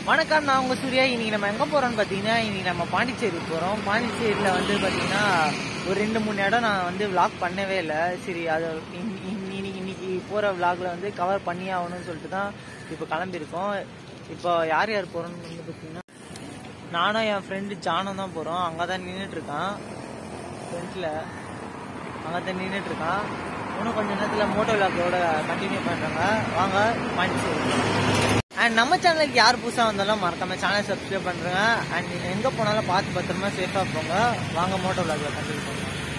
வணக்கம் நான் உங்க சூர்யா இன்னைக்கு நம்ம எங்க போறோம்னு பாத்தீங்கன்னா இன்னைக்கு நம்ம பாண்டிச்சேரி போறோம் பாண்டிச்சேரியில வந்து பாத்தீங்கன்னா ஒரு ரெண்டு மூணு இடம் நான் வந்து vlog பண்ணவே இல்லை சரி அது இன்- இன்- இன்னைக்கு இன்னைக்கு போற vlogல வந்து கவர் பண்ணி ஆகணும்னு சொல்லிட்டு தான் இப்போ கிளம்பியிருக்கோம் இப்போ யார் யார் போறோம்னு வந்து பாத்தீங்கன்னா நானும் என் ஃப்ரெண்டு ஜானும் தான் போறோம் அங்கே தான் நின்றுட்டு இருக்கான் ஃப்ரெண்ட்ல அங்கே தான் நின்றுட்டு இருக்கான் இன்னும் கொஞ்ச நேரத்தில் மோட்டோ விளாக்கோட கண்டினியூ பண்ணுறாங்க வாங்க பாண்டிச்சேரி அண்ட் நம்ம சேனலுக்கு யார் புதுசாக வந்தாலும் மறக்காம சேனல் சப்ஸ்கிரைப் பண்ணுறேங்க அண்ட் நீங்கள் எங்கே போனாலும் பார்த்து பத்திரமா சேஃபாக போங்க வாங்க மோட்டோ விளாக்ல கண்டினியூ பண்ணுங்க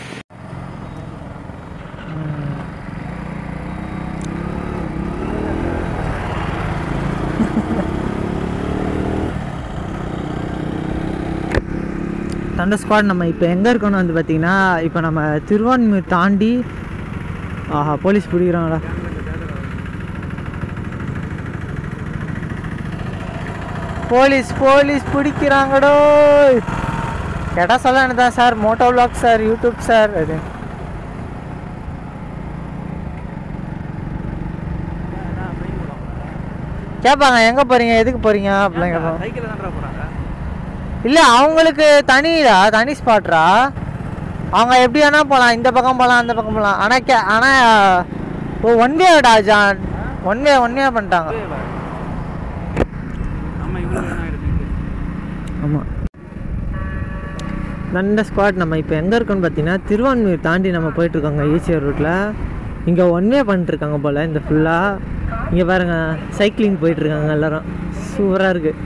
தண்டர் ஸ்குவாட் நம்ம இப்போ எங்கே இருக்கோம்னு வந்து பார்த்தீங்கன்னா இப்போ நம்ம திருவான்மூர் தாண்டி ஆஹா போலீஸ் பிடிக்கிறாங்களா போலீஸ் போலீஸ் பிடிக்கிறாங்கடோ கேட்டால் சொல்ல தான் sir moto vlog sir YouTube sir அது கேட்பாங்க எங்கே போகிறீங்க எதுக்கு போகிறீங்க அப்படிலாம் கேட்பாங்க சைக்கிள் தான்டா போறாங்க இல்ல அவங்களுக்கு தனிடா தனி ஸ்பாட்ரா அவங்க எப்படி வேணா போகலாம் இந்த பக்கம் போகலாம் அந்த பக்கம் போகலாம் ஆனா கே ஆனா ஓ ஒன் வேடா ஜான் ஒன் வே ஒன் வே பண்ணிட்டாங்க ஆமா இவ்வளவு நேரம் ஆயிடுது ஆமா நல்ல ஸ்குவாட் நம்ம இப்போ எங்கே இருக்கோம்னு பார்த்தீங்கன்னா திருவான்மூர் தாண்டி நம்ம போயிட்டு இருக்கோங்க ஈசிஆர் ரூட்டில் இங்கே ஒன் வே பண்ணிட்டுருக்காங்க போல் இந்த ஃபுல்லாக இங்கே பாருங்க சைக்கிளிங் போயிட்டுருக்காங்க எல்லாரும் சூப்பராக இருக்குது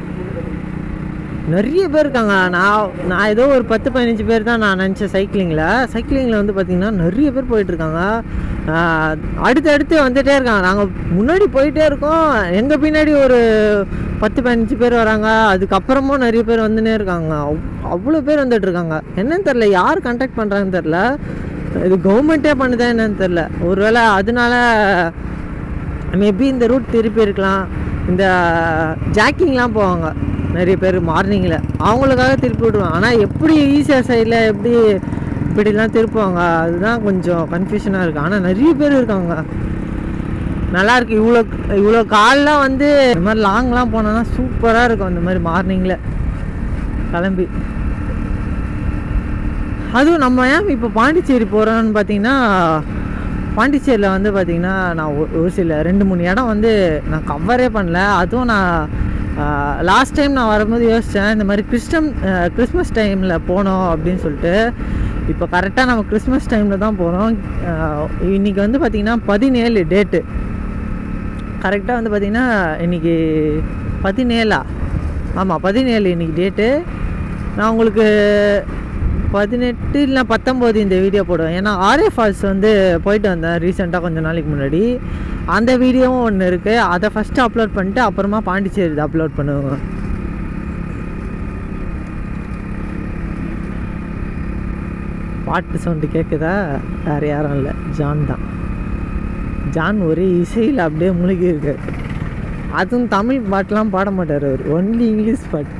நிறைய பேர் இருக்காங்க நான் நான் ஏதோ ஒரு பத்து பதினஞ்சு பேர் தான் நான் நினச்சேன் சைக்கிளிங்கில் சைக்கிளிங்கில் வந்து பார்த்திங்கன்னா நிறைய பேர் போயிட்டுருக்காங்க அடுத்து அடுத்து வந்துகிட்டே இருக்காங்க நாங்கள் முன்னாடி போயிட்டே இருக்கோம் எங்கள் பின்னாடி ஒரு பத்து பதினஞ்சு பேர் வராங்க அதுக்கப்புறமும் நிறைய பேர் வந்துனே இருக்காங்க அவ்- அவ்வளோ பேர் வந்துட்டு இருக்காங்க என்னன்னு தெரில யார் கான்டாக்ட் பண்ணுறாங்கன்னு தெரில இது கவர்மெண்ட்டே பண்ணுதா என்னன்னு தெரில ஒருவேளை அதனால மேபி இந்த ரூட் திருப்பி இருக்கலாம் இந்த ஜாக்கிங்லாம் போவாங்க நிறைய பேர் மார்னிங்கில் அவங்களுக்காக திருப்பி விடுவாங்க ஆனால் எப்படி ஈஸியாக சைடில் எப்படி இப்படிலாம் திருப்புவாங்க அதுதான் கொஞ்சம் கன்ஃபியூஷனாக இருக்குது ஆனால் நிறைய பேர் இருக்காங்க நல்லா இருக்கு இவ்வளோ இவ்வளோ கால்லாம் வந்து இந்த மாதிரி லாங்லாம் போனோன்னா சூப்பராக இருக்கும் இந்த மாதிரி மார்னிங்கில் கிளம்பி அதுவும் நம்ம ஏன் இப்போ பாண்டிச்சேரி போகிறோம்னு பார்த்தீங்கன்னா பாண்டிச்சேரியில் வந்து பார்த்தீங்கன்னா நான் ஒரு- ஒரு சில ரெண்டு மூணு இடம் வந்து நான் கவரே பண்ணல அதுவும் நான் லாஸ்ட் டைம் நான் வரும்போது யோசித்தேன் இந்த மாதிரி கிறிஸ்டம் கிறிஸ்மஸ் டைமில் போனோம் அப்படின்னு சொல்லிட்டு இப்போ கரெக்டாக நம்ம கிறிஸ்மஸ் டைமில் தான் போகிறோம் இன்றைக்கி வந்து பார்த்திங்கன்னா பதினேழு டேட்டு கரெக்டாக வந்து பார்த்திங்கன்னா இன்றைக்கி பதினேழா ஆமாம் பதினேழு இன்றைக்கி டேட்டு நான் உங்களுக்கு பதினெட்டு இல்லை பத்தொம்போது இந்த வீடியோ போடுவேன் ஏன்னா ஆர்ஏ ஃபால்ஸ் வந்து போயிட்டு வந்தேன் ரீசெண்டாக கொஞ்ச நாளைக்கு முன்னாடி அந்த வீடியோவும் ஒன்று இருக்குது அதை ஃபஸ்ட்டு அப்லோட் பண்ணிட்டு அப்புறமா பாண்டிச்சேரி அப்லோட் பண்ணுவேன் பாட்டு சவுண்டு கேட்குதா வேறு யாரும் இல்லை ஜான் தான் ஜான் ஒரே இசையில் அப்படியே முழுகி இருக்கு அதுவும் தமிழ் பாட்டெலாம் பாட மாட்டார் அவர் ஒன்லி இங்கிலீஷ் பாட்டு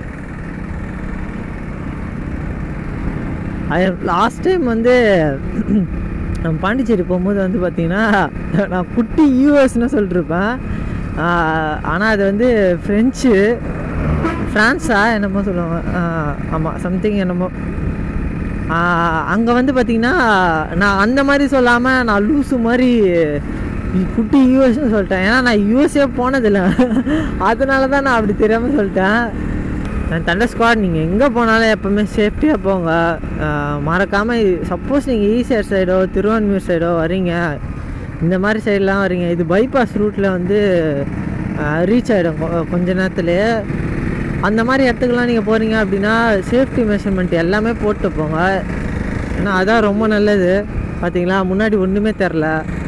லாஸ்ட் டைம் வந்து நம்ம பாண்டிச்சேரி போகும்போது வந்து பார்த்தீங்கன்னா நான் குட்டி யூஎஸ்னு சொல்லிட்டுருப்பேன் ஆனால் அது வந்து ஃப்ரெஞ்சு ஃப்ரான்ஸா என்னமோ சொல்லுவாங்க ஆமாம் சம்திங் என்னமோ அங்கே வந்து பார்த்தீங்கன்னா நான் அந்த மாதிரி சொல்லாமல் நான் லூஸு மாதிரி குட்டி யூஎஸ்னு சொல்லிட்டேன் ஏன்னா நான் யூஎஸ்ஏ போனதில்லை அதனால தான் நான் அப்படி தெரியாமல் சொல்லிட்டேன் தண்டர் ஸ்குவாட் நீங்கள் எங்கே போனாலும் எப்போவுமே சேஃப்டியாக போங்க மறக்காமல் சப்போஸ் நீங்கள் ஈசிஆர் சைடோ திருவான்மியூர் சைடோ வரீங்க இந்த மாதிரி சைடெலாம் வரீங்க இது பைபாஸ் ரூட்டில் வந்து ரீச் ஆகிடும் கொஞ்ச நேரத்துலேயே அந்த மாதிரி இடத்துக்குலாம் நீங்கள் போகிறீங்க அப்படின்னா சேஃப்டி மெஷர்மெண்ட் எல்லாமே போட்டு போங்க ஏன்னா அதான் ரொம்ப நல்லது பார்த்தீங்களா முன்னாடி ஒன்றுமே தெரில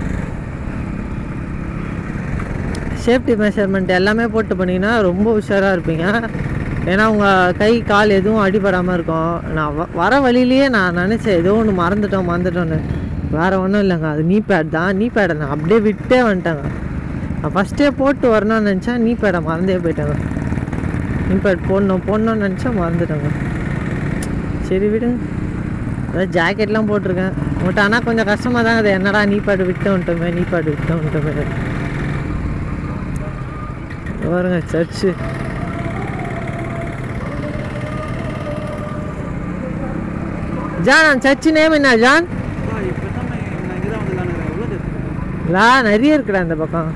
சேஃப்டி மெஷர்மெண்ட் எல்லாமே போட்டு பண்ணிங்கன்னா ரொம்ப உஷாராக இருப்பீங்க ஏன்னா உங்கள் கை கால் எதுவும் அடிபடாமல் இருக்கும் நான் வ- வர வழியிலேயே நான் நினச்சேன் ஏதோ ஒன்று மறந்துட்டோம் மறந்துட்டோன்னு வேறு ஒன்றும் இல்லைங்க அது நீ பேட் தான் நீ பேடை நான் அப்படியே விட்டே வந்துட்டேங்க நான் ஃபஸ்ட்டே போட்டு வரணும்னு நினச்சேன் நீ பேடை மறந்தே போயிட்டாங்க நீ பேட் போடணும் போடணும்னு நினச்சா மறந்துட்டேங்க சரி விடுங்க அதான் ஜாக்கெட்லாம் போட்டிருக்கேன் பட் ஆனால் கொஞ்சம் கஷ்டமாக தான் அது என்னடா நீ பாட்டு விட்டு வந்துட்டோமே நீ பாட்டு விட்டு வந்துட்டோமே பாருங்க சர்ச்சு ஜான் சர்ச் நேம் என்ன ஜான் அப்பா, இப்போ தான் நான் இங்கே தான் வந்து நான் எவ்வளோ தெரிஞ்சுருக்கேன் லா நிறைய இருக்குடா இந்த பக்கம்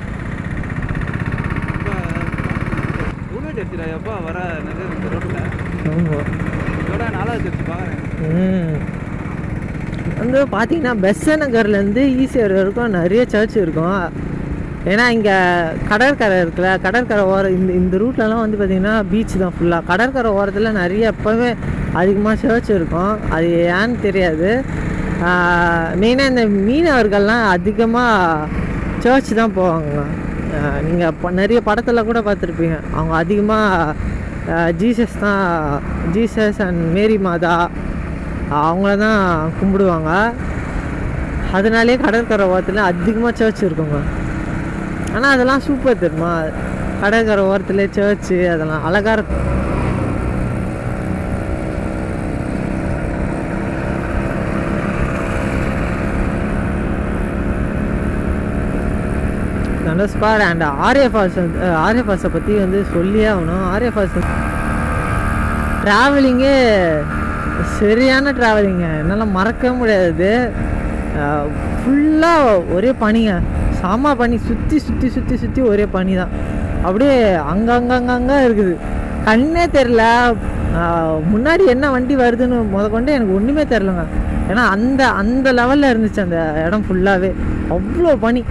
எவ்வளோ தெரிஞ்சுடா எப்பா வர நிறைய இந்த ரோட்டில் ஆமாம் இதோட நாலாவது தெரிஞ்சு பார்க்குறேன் ம் வந்து பார்த்தீங்கன்னா பெஸ்ஸ நகர்லேருந்து ஈசிஆர் வரைக்கும் நிறைய சர்ச் இருக்கும் ஏன்னா இங்கே கடற்கரை இருக்குல்ல கடற்கரை ஓரம் இந்த இந்த ரூட்லலாம் வந்து பார்த்திங்கன்னா பீச் தான் ஃபுல்லாக கடற்கரை ஓரத்தில் நிறைய எப்போவுமே அதிகமாக சர்ச் இருக்கும் அது ஏன்னு தெரியாது மெயினாக இந்த மீனவர்கள்லாம் அதிகமாக சர்ச் தான் போவாங்க நீங்கள் நிறைய படத்தில் கூட பார்த்துருப்பீங்க அவங்க அதிகமாக ஜீசஸ் தான் ஜீசஸ் அண்ட் மேரி மாதா அவங்கள தான் கும்பிடுவாங்க அதனாலே கடற்கரை ஓரத்தில் அதிகமாக சர்ச் இருக்குங்க ஆனால் அதெல்லாம் சூப்பர் தெரியுமா கடற்கரை ஓரத்தில் சர்ச்சு அதெல்லாம் அழகாக இருக்கும் தண்டஸ்பாட் அண்ட் ஆர்ஏ ஃபால்ஸ் வந்து ஆர்ஏ ஃபால்ஸை பற்றி வந்து சொல்லியே ஆகணும் ஆர்ஏ ஃபால்ஸ் ட்ராவலிங்கே சரியான ட்ராவலிங்க என்னால் மறக்கவே முடியாது ஃபுல்லாக ஒரே பனிங்க செம பனி சுற்றி சுற்றி சுற்றி சுற்றி ஒரே பனி தான் அப்படியே அங்கங்கங்கங்க இருக்குது கண்ணே தெரில முன்னாடி என்ன வண்டி வருதுன்னு முத கொண்டு எனக்கு ஒன்றுமே தெரிலங்க ஏன்னா அந்த அந்த லெவலில் இருந்துச்சு அந்த இடம் ஃபுல்லாகவே அவ்வளோ பனி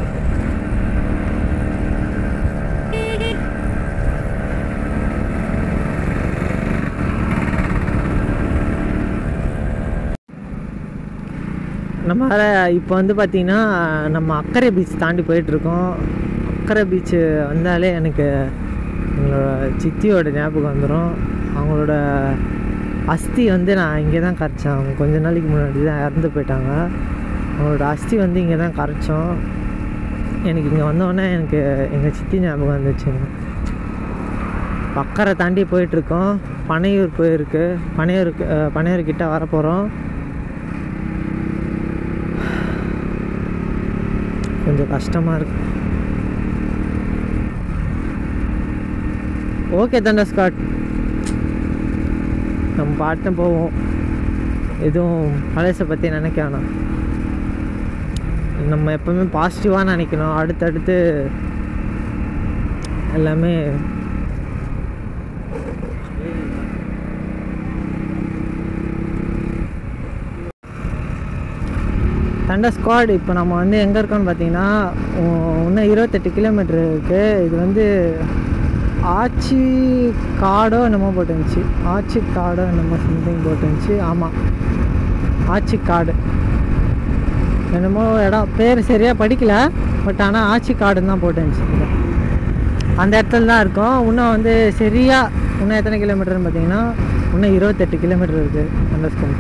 நம்ம இப்போ வந்து பார்த்திங்கன்னா நம்ம அக்கரை பீச் தாண்டி போயிட்டுருக்கோம் அக்கரை பீச்சு வந்தாலே எனக்கு எங்களோட சித்தியோட ஞாபகம் வந்துடும் அவங்களோட அஸ்தி வந்து நான் இங்கே தான் கரைச்சேன் அவங்க கொஞ்ச நாளைக்கு முன்னாடி தான் இறந்து போயிட்டாங்க அவங்களோட அஸ்தி வந்து இங்கே தான் கரைச்சோம் எனக்கு இங்கே வந்தோடனே எனக்கு எங்கள் சித்தி ஞாபகம் வந்துச்சுங்க அக்கரை தாண்டி போயிட்டுருக்கோம் பனையூர் போயிருக்கு பனையூருக்கு அஹ், பனையூர் கிட்ட வர போகிறோம் கொஞ்சம் கஷ்டமாக இருக்கு ஓகே தண்டா ஸ்காட் நம்ம பாட்டு போவோம் எதுவும் பழசை பற்றி நினைக்க வேணாம் நம்ம எப்பவுமே பாசிட்டிவாக நினைக்கணும் அடுத்தடுத்து எல்லாமே தண்டா ஸ்குவாட் இப்போ நம்ம வந்து எங்கே இருக்கோம்னு பார்த்தீங்கன்னா உ- இன்னும் இருபத்தெட்டு கிலோமீட்டர் இருக்குது இது வந்து ஆச்சி காடோ என்னமோ போட்டுருந்துச்சு ஆச்சி காடோ என்னமோ சம்திங் போட்டுருந்துச்சு ஆமாம் ஆச்சி காடு என்னமோ இடம் பேர் சரியாக படிக்கல பட் ஆனால் ஆச்சி காடுன்னு தான் போட்டுருந்துச்சு இதுல. அந்த இடத்துல தான் இருக்கோம் இன்னும் வந்து சரியாக இன்னும் எத்தனை கிலோமீட்டர்னு பார்த்தீங்கன்னா இன்னும் இருபத்தெட்டு கிலோமீட்டர் இருக்குது அந்த ஸ்கூல்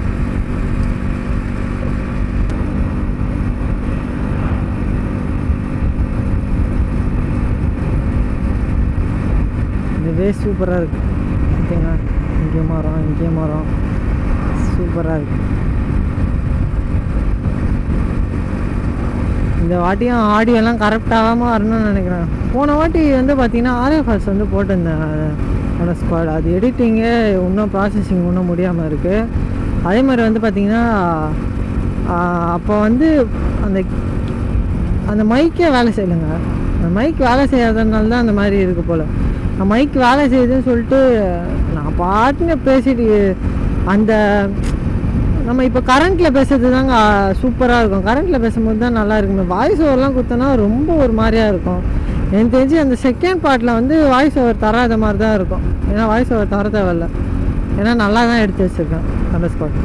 இதுவே சூப்பராக இருக்கு பார்த்தீங்க இங்கே மரம் இங்கே மரம் சூப்பராக இருக்கு இந்த வாட்டியும் ஆடியோ எல்லாம் கரெக்ட் ஆகாமல் வரணும்னு நினைக்கிறேன் போன வாட்டி வந்து பார்த்தீங்கன்னா ஆரே ஃபால்ஸ் வந்து போட்டிருந்தேன் அந்த ஸ்குவாட் அது எடிட்டிங்கே இன்னும் ப்ராசஸிங் இன்னும் முடியாமல் இருக்குது அதே மாதிரி வந்து பார்த்தீங்கன்னா அப்போ வந்து அந்த அந்த மைக்கே வேலை செய்யலைங்க அந்த மைக் வேலை செய்யாததுனால தான் அந்த மாதிரி இருக்கு போல் நான் மைக் வேலை செய்யுதுன்னு சொல்லிட்டு நான் பாட்டுன்னு பேசிட்டு அந்த நம்ம இப்போ கரண்ட்டில் பேசுறது தாங்க சூப்பராக இருக்கும் கரண்ட்டில் பேசும்போது தான் நல்லா இருக்கும் வாய்ஸ் ஓவர்லாம் கொடுத்தோன்னா ரொம்ப ஒரு மாதிரியாக இருக்கும் எனக்கு தெரிஞ்சு அந்த செகண்ட் பார்ட்டில் வந்து வாய்ஸ் ஓவர் தராத மாதிரி தான் இருக்கும் ஏன்னா வாய்ஸ் ஓவர் தர தேவையில்ல ஏன்னா நல்லா தான் எடுத்து வச்சுருக்கேன் அந்த ஸ்பாட்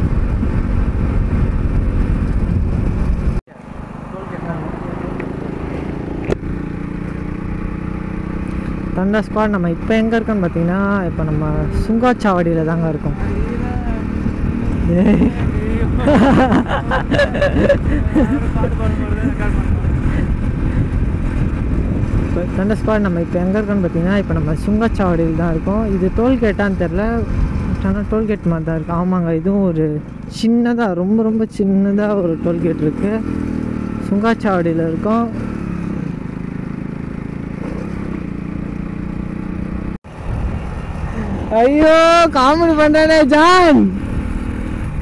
தண்டா ஸ்குவாட் நம்ம இப்போ எங்கே இருக்கோம்னு பார்த்தீங்கன்னா இப்போ நம்ம சுங்காச்சாவடியில் தாங்க இருக்கோம் ஏய். பாட்டு பாடும்போது ரெக்கார்ட் பண்ணுவோம் இப்போ தண்டா ஸ்குவாட் நம்ம இப்போ எங்கே இருக்கோம்னு பார்த்தீங்கன்னா இப்போ நம்ம சுங்காச்சாவடியில் தான் இருக்கோம் இது டோல்கேட்டான்னு தெரில ஆனால் டோல்கேட் மாதிரி தான் இருக்குது ஆமாங்க இதுவும் ஒரு சின்னதாக ரொம்ப ரொம்ப சின்னதாக ஒரு டோல்கேட் இருக்குது சுங்காச்சாவடியில் இருக்கோம் ஐயோ காமெடி பண்ணுறானே ஜான்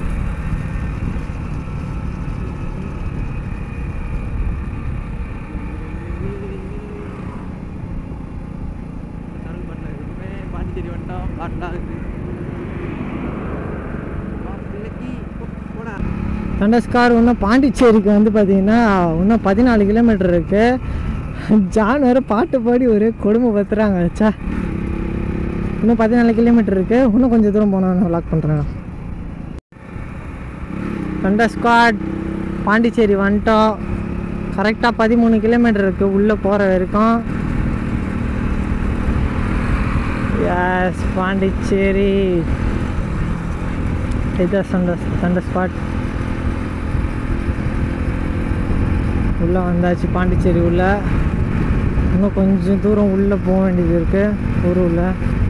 வந்துட்டோம் காட்டலாக்கு போடா தண்டஸ்கார் இன்னும் பாண்டிச்சேரிக்கு வந்து பார்த்தீங்கன்னா இன்னும் பதினாலு கிலோமீட்டர் இருக்குது ஜான் வேறு பாட்டு பாடி ஒரே கொடுமை பத்துறாங்க வச்சா இன்னும் பதினாலு கிலோமீட்டர் இருக்குது இன்னும் கொஞ்சம் தூரம் போனால் லாக் பண்ணுறேன் தண்டஸ்காட் பாண்டிச்சேரி வந்துட்டோம் கரெக்டாக பதிமூணு கிலோமீட்டர் இருக்குது உள்ளே போகிற வரைக்கும் எஸ் பாண்டிச்சேரி இதுதான் சண்ட சண்டை ஸ்பாட் உள்ளே வந்தாச்சு பாண்டிச்சேரி உள்ள இன்னும் கொஞ்சம் தூரம் உள்ளே போக வேண்டியது இருக்கு ஊர் உள்ள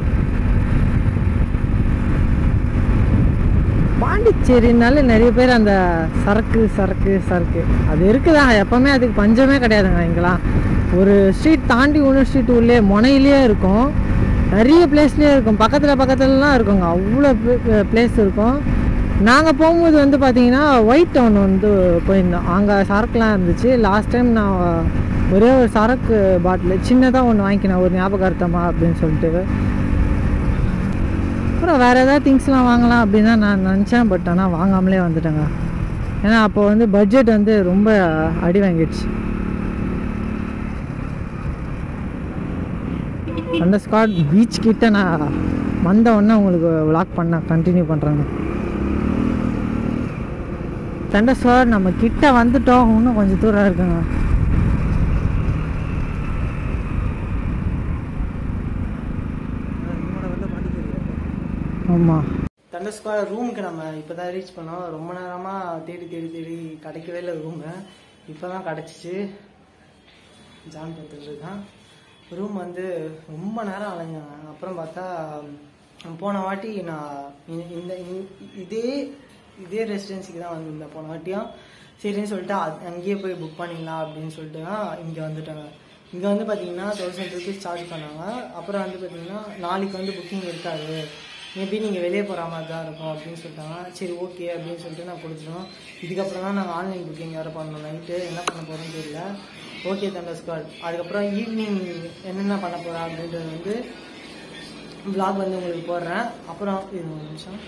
பாண்டிச்சேரினால நிறைய பேர் அந்த சரக்கு சரக்கு சரக்கு அது இருக்குதாங்க எப்பவுமே அதுக்கு பஞ்சமே கிடையாதுங்க இங்கெல்லாம் ஒரு ஸ்ட்ரீட் தாண்டி இன்னொரு ஸ்ட்ரீட் உள்ளே முனையிலேயே இருக்கும் நிறைய பிளேஸ்லேயே இருக்கும் பக்கத்தில் பக்கத்துலலாம் இருக்குங்க அவ்வளோ பிளேஸ் இருக்கும் நாங்கள் போகும்போது வந்து பார்த்தீங்கன்னா ஒயிட் டவுன் வந்து போயிருந்தோம் அங்கே சரக்குலாம் இருந்துச்சு லாஸ்ட் டைம் நான் ஒரே ஒரு சரக்கு பாட்டில் சின்னதாக ஒன்று வாங்கிக்கினேன் ஒரு ஞாபகார்த்தமா அப்படின்னு சொல்லிட்டு அப்புறம் வேறு ஏதாவது திங்ஸ்லாம் வாங்கலாம் அப்படின்னு தான் நான் நினச்சேன் பட் ஆனால் வாங்காமலே வந்துட்டேங்க ஏன்னா அப்போ வந்து பட்ஜெட் வந்து ரொம்ப அடி வாங்கிடுச்சு அந்த ஸ்காட் பீச் கிட்ட நான் வந்த உடனே உங்களுக்கு விளாக் பண்ண கண்டினியூ பண்ணுறேங்க தண்டை ஸ்காட் நம்ம கிட்ட வந்துட்டோம் இன்னும் கொஞ்சம் தூரம் இருக்குங்க என்னோட வெளில பாண்டிச்சேரி ஆமாம் தண்டை ஸ்குவார் ரூமுக்கு நம்ம இப்போ தான் ரீச் பண்ணோம் ரொம்ப நேரமாக தேடி தேடி தேடி கிடைக்கவே இல்லை ரூமு இப்போ தான் கிடச்சிச்சு ஜான் பார்த்துட்டு இருக்கான் ரூம் வந்து ரொம்ப நேரம் அலைஞ்சாங்க அப்புறம் பார்த்தா போன வாட்டி நான் இ- இந்த இ- இதே இதே ரெசிடென்சிக்கு தான் வந்திருந்தேன் போன வாட்டியும் சரின்னு சொல்லிட்டு அ- அங்கேயே போய் புக் பண்ணிடலாம் அப்படின்னு சொல்லிட்டு தான் இங்கே வந்துட்டாங்க இங்கே வந்து பார்த்தீங்கன்னா தௌசண்ட் ருபீஸ் சார்ஜ் பண்ணாங்க அப்புறம் வந்து பார்த்தீங்கன்னா நாளைக்கு வந்து புக்கிங் இருக்காது மேபி நீங்கள் வெளியே போகிற மாதிரி தான் இருக்கும் அப்படின்னு சொல்லிட்டாங்க சரி ஓகே அப்படின்னு சொல்லிட்டு நான் கொடுத்துட்டோம் இதுக்கப்புறம் தான் நாங்கள் ஆன்லைன் புக்கிங் வேறு பண்ணோம் நைட்டு என்ன பண்ண போகிறோம்னு தெரியல ஓகே தண்டர் ஸ்குவாட் அதுக்கப்புறம் ஈவினிங் என்னென்ன பண்ண போகிறேன் அப்படின்றது வந்து vlog வந்து உங்களுக்கு போடுறேன் அப்புறம் இது ஒரு நிமிஷம்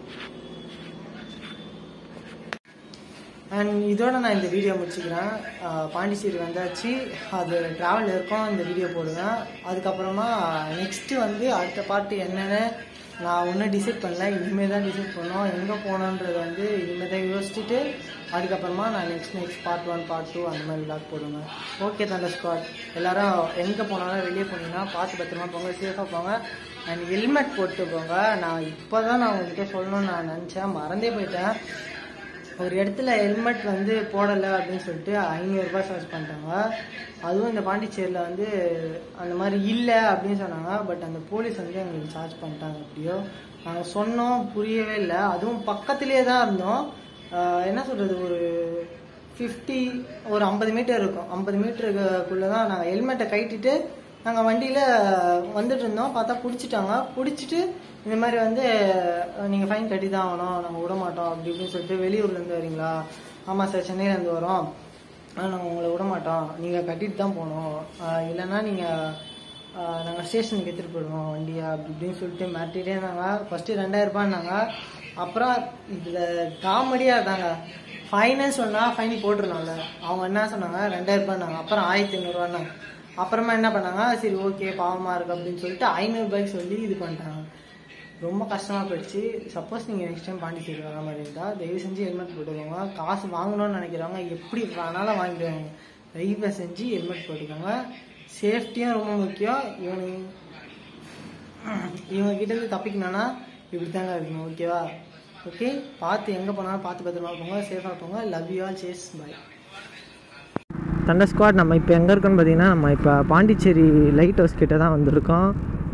அண்ட் இதோட நான் இந்த வீடியோ முடிச்சுக்கிறேன் அஹ் பாண்டிச்சேரி வந்தாச்சு அது ட்ராவல் இருக்கும் இந்த வீடியோ போடுவேன் அதுக்கப்புறமா நெக்ஸ்ட்டு வந்து அடுத்த பாட்டு என்னென்னு நான் ஒன்றும் டிசைட் பண்ணல இனிமேல் தான் டிசைட் பண்ணோம் எங்கே போகணுன்றது வந்து இனிமேல் தான் யோசிச்சுட்டு அதுக்கப்புறமா நான் next next part one part two அந்த மாதிரி விளாக் போடுவேன் ஓகே தண்டர் ஸ்குவாட் எல்லாரும் எங்கே போனாலும் வெளியே போனீங்கன்னா பார்த்து பத்திரமா போங்க சேஃபாக போங்க அண்ட் ஹெல்மெட் போட்டு போங்க நான் இப்போ தான் நான் உங்ககிட்ட சொல்லணும்னு நான் நினச்சேன் மறந்தே போயிட்டேன் ஒரு இடத்துல ஹெல்மெட் வந்து போடலை அப்படின்னு சொல்லிட்டு ஐநூறுரூபா சார்ஜ் பண்ணிட்டாங்க அதுவும் இந்த பாண்டிச்சேரியில் வந்து அந்த மாதிரி இல்லை அப்படின்னு சொன்னாங்க பட் அந்த போலீஸ் வந்து எங்களுக்கு சார்ஜ் பண்ணிட்டாங்க எப்படியோ நாங்கள் சொன்னோம் புரியவே இல்லை அதுவும் பக்கத்துலேயே தான் இருந்தோம் ஆஹ் என்ன சொல்கிறது ஒரு ஃபிஃப்டி ஒரு ஐம்பது மீட்டர் இருக்கும் ஐம்பது மீட்டருக்குள்ளே தான் நாங்கள் ஹெல்மெட்டை கட்டிட்டு நாங்கள் வண்டியில் வந்துட்டு இருந்தோம் பார்த்தா பிடிச்சிட்டாங்க பிடிச்சிட்டு இந்த மாதிரி வந்து நீங்கள் ஃபைன் கட்டி தான் ஆகணும் நாங்கள் விட மாட்டோம் அப்படி இப்படின்னு சொல்லிட்டு வெளியூர்லேருந்து வரீங்களா ஆமாம் சார் சென்னையிலேருந்து வரோம் ஆனால் நாங்கள் உங்களை விட மாட்டோம் நீங்கள் கட்டிட்டு தான் போகணும் ஆஹ் இல்லைன்னா நீங்கள் நாங்கள் ஸ்டேஷனுக்கு எடுத்துகிட்டு போயிடுவோம் வண்டியை அப்படி இப்படின்னு சொல்லிட்டு மிரட்டிட்டே இருந்தாங்க ஃபஸ்ட்டு ரெண்டாயிரம் ரூபான்னாங்க அப்புறம் இதில் காமெடியாக இருந்தாங்க ஃபைனே சொன்னால் ஃபைன் போட்டுருந்தோம்ல அவங்க என்ன சொன்னாங்க ரெண்டாயிரம் ரூபாய்னாங்க அப்புறம் ஆயிரத்தி ஐநூறுரூவான்னாங்க அப்புறமா என்ன பண்ணாங்க சரி ஓகே பாவமாக இருக்கு அப்படின்னு சொல்லிட்டு ஐநூறுபாய்க்கு சொல்லி இது பண்ணிட்டாங்க ரொம்ப கஷ்டமாக போயிடுச்சு சப்போஸ் நீங்கள் நெக்ஸ்ட் டைம் பாண்டிச்சேரி வர மாதிரி இருந்தால் தயவு செஞ்சு ஹெல்மெட் போட்டுக்கோங்க காசு வாங்கணும்னு நினைக்கிறவங்க எப்படி வேணாலும் வாங்கிடுவாங்க தயவு செஞ்சு ஹெல்மெட் போட்டுக்கோங்க சேஃப்டியும் ரொம்ப முக்கியம் இவனுங்க இவங்க கிட்ட இருந்து தப்பிக்கணும்னா இப்படி தாங்க இருக்கணும் ஓகேவா ஓகே பார்த்து எங்கே போனாலும் பார்த்து பத்திரமா போங்க சேஃபாக போங்க லவ் யூ ஆல் சேஸ் பாய் தண்டர் ஸ்குவாட் நம்ம இப்போ எங்கே இருக்கோம்னு பார்த்தீங்கன்னா நம்ம இப்போ பாண்டிச்சேரி லைட் ஹவுஸ் கிட்ட தான் வந்திருக்கோம்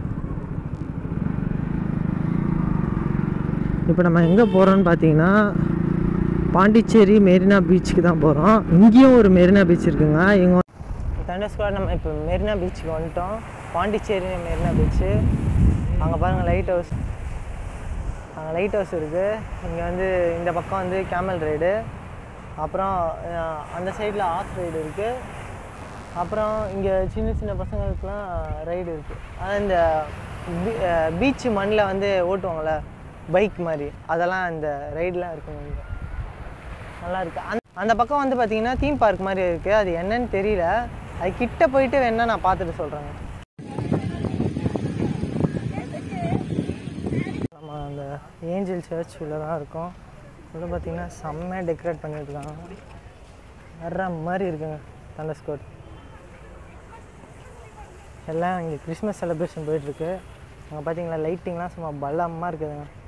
இப்போ நம்ம எங்கே போகிறோம்னு பார்த்தீங்கன்னா பாண்டிச்சேரி மெரினா பீச்சுக்கு தான் போகிறோம் இங்கேயும் ஒரு மெரினா பீச் இருக்குங்க இங்கே தண்டர் ஸ்குவாட் நம்ம இப்போ மெரினா பீச்சுக்கு வந்துட்டோம் பாண்டிச்சேரி மெரினா பீச்சு அங்கே பாருங்கள் லைட் ஹவுஸ் அங்கே லைட் ஹவுஸ் இருக்குது இங்கே வந்து இந்த பக்கம் வந்து கேமல் ரைடு அப்புறம் அஹ், அந்த சைடில் ஆஃப் ரைடு இருக்குது அப்புறம் இங்கே சின்ன சின்ன பசங்களுக்குலாம் ரைடு இருக்குது அதான் இந்த பீச் மண்ணில் வந்து ஓட்டுவாங்கள்ல பைக் மாதிரி அதெல்லாம் இந்த ரைடெலாம் இருக்குங்க இங்க. நல்லா இருக்கு அந்த அந்த பக்கம் வந்து பார்த்தீங்கன்னா தீம் பார்க் மாதிரி இருக்குது அது என்னன்னு தெரியல அது கிட்ட போயிட்டு வேணா நான் பார்த்துட்டு சொல்கிறேங்க நம்ம அந்த ஏஞ்சல் சர்ச் உள்ள தான் இருக்கோம் உள்ள பார்த்தீங்கன்னா செம்மையாக டெக்கரேட் பண்ணியிருக்காங்க வர்ற மாதிரி இருக்குங்க தண்டர் ஸ்கோட் எல்லாம் இங்கே கிறிஸ்மஸ் செலிப்ரேஷன் போயிட்டுருக்கு அங்கே பார்த்தீங்களா லைட்டிங்லாம் சும்மா பலமாக இருக்குதுங்க